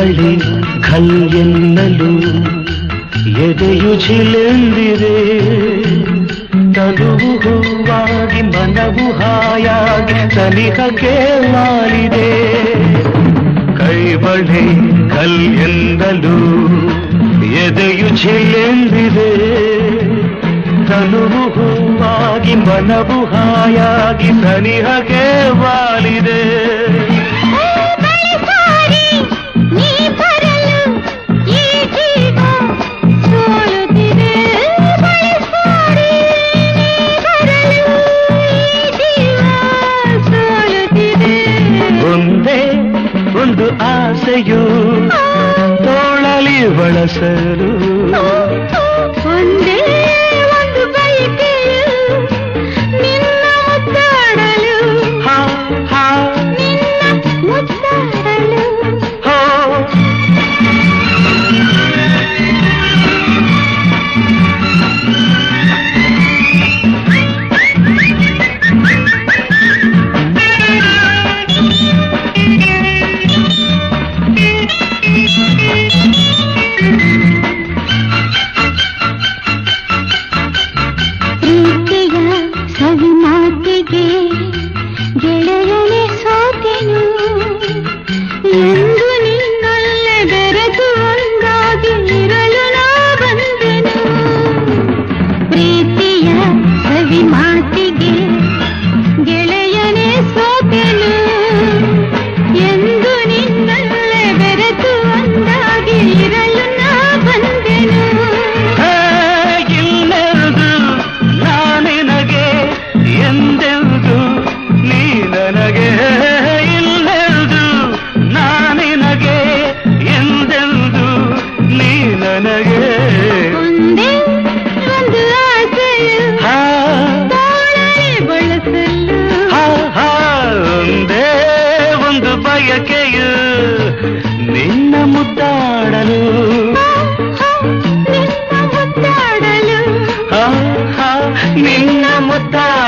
ಬಳಿ ಘಲ್ ಎನ್ನಲು ಎದೆಯು ಝಿಲೆಂದಿದೆ ತನುವು ಹೂವಾಗಿ ಮನವು ಹಾಯಾಗಿ ಸನಿಹಕ್ಕೆ ವಾಲಿದೆ ಕೈ ಬಳಿ ಕಲ್ ಎಂದಲು ಎದೆಯು ಝಿಲೆಂದಿದೆ ತನುವು ಹೂವಾಗಿ ಮನವು ಹಾಯಾಗಿ ಸನಿಹಕ್ಕೆ ವಾಲಿದೆ ಬಳಿಸಾರಿ ನೀ ಬರಲು ಈ ಜೀವ ಸೋಲುತ್ತಿದೆ ಬಳಿಸಾರಿ ನೀ ಬರಲು ಈ ಜೀವ ಸೋಲುತ್ತಿದೆ ಒಂದೇ ಒಂದು ಆಸೆಯು ತೋಳಲಿ ಬಳಸಲು ಒಂದೇ ಒಂದು ಬಯಕೆಯು ನಿನ್ನ ಮುದ್ದಾಡಲು ಹಾ ಹಾ ನಿನ್ನ ಮುದ್ದಾಡಲು ಹೋ ಪ್ರೀತಿಯ ಸವಿ ಮಾತಿಗೆ ಗೆಳೆಯನೆ ಸೋತೆನು ಎಂದು ನಿನ್ನಲ್ಲೇ ಬೆರೆತು ಒಂದಾಗಿ ಇರಲು ನಾ ಬಂದೆನು ಪ್ರೀತಿಯ ಸವಿ ಮಾತಿಗೆ ಗೆಳೆಯನೆ ಸೋತೆನು ಎಂದು ನಿನ್ನಲ್ಲೇ ಬೆರೆತು ಒಂದಾಗಿ ಇರಲು ನಾ ಬಂದೆನು ಹೇ, ಇನ್ನೆಂದು ನಾನಿನಗೆ ಎಂದೆಂದು ನೀ ನನಗೆ ಇಲ್ಲೆಂದು ನಾನಿನಗೆ ಎಂದೆಂದು ನೀ ನನಗೆ ಒಂದೇ ಒಂದು ಆಸೆಯು ಹಾ ತಾಳಲೆ ಬಳಸಲು ಹಾ, ಹಾ, ಒಂದೇ ಒಂದು ಬಯಕೆಯು ನಿನ್ನ ಮುದ್ದಾಡಲು ನಿನ್ನ ಮುದ್ದಾಡಲು ಹಾ, ಹಾ, ನಿನ್ನ ಮುದ್ದಾಡಲು